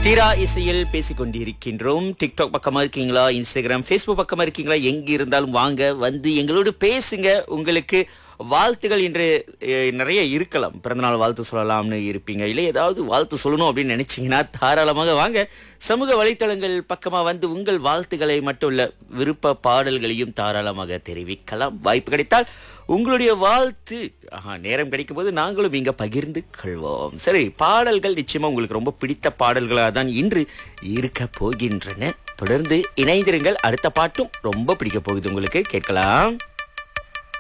தீரா இசையில் பேசிக் கொண்டிருக்கின்றோம் டிக்டாக் பக்கமா இருக்கீங்களா இன்ஸ்டாகிராம் ஃபேஸ்புக் பக்கமா இருக்கீங்களா எங்க இருந்தாலும் வாங்க வந்து எங்களோடு பேசுங்க உங்களுக்கு வாழ்த்துகள் இன்று அஹ், நிறைய இருக்கலாம் பிறந்தநாள் வாழ்த்து சொல்லலாம்னு இருப்பீங்க இல்லை ஏதாவது வாழ்த்து சொல்லணும் அப்படின்னு நினைச்சீங்கன்னா தாராளமாக வாங்க சமூக வலைத்தளங்கள் பக்கமா வந்து உங்கள் வாழ்த்துக்களை மட்டும் இல்ல விருப்ப பாடல்களையும் தாராளமாக தெரிவிக்கலாம் வாய்ப்பு கிடைத்தால் உங்களுடைய வாழ்த்து ஆஹா, நேரம் கிடைக்கும் போது நாங்களும் இங்க பகிர்ந்து கொள்வோம் சரி பாடல்கள் நிச்சயமா உங்களுக்கு ரொம்ப பிடித்த பாடல்களாக தான் இன்று இருக்க போகின்றன தொடர்ந்து இணைந்திருங்கள் அடுத்த பாட்டும் ரொம்ப பிடிக்க போகுது உங்களுக்கு கேட்கலாம்